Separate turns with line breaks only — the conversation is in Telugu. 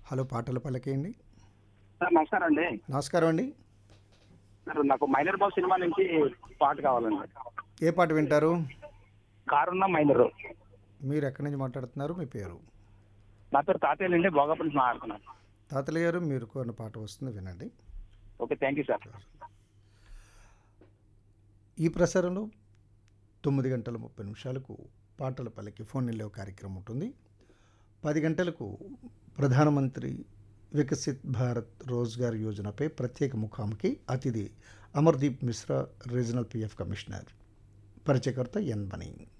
హలో పాటలు పలకేయండి
సార్ నమస్కారం అండి
నమస్కారం అండి
సార్ నాకు మైనర్ బాబు సినిమా నుంచి పాట కావాలండి
ఏ పాట వింటారు
కారున్న మైనరు
మీరు ఎక్కడి నుంచి మాట్లాడుతున్నారు మీ పేరు
నా పేరు తాతయ్య అండి భోగాపురం నుంచి మాట్లాడుతున్నాను
తాతయ్య గారు మీరు కోరిన పాట వస్తుంది వినండి
ఓకే థ్యాంక్ యూ సార్
ఈ ప్రసారంలో తొమ్మిది గంటల ముప్పై నిమిషాలకు పాటల పలికి ఫోన్ నిలవ కార్యక్రమం ఉంటుంది పది గంటలకు ప్రధానమంత్రి వికసిత్ భారత్ రోజ్గార్ యోజనపై ప్రత్యేక ముఖాముఖి అతిథి Amardeep Mishra regional PF commissioner పరిచయకర్త ఎన్ బనీ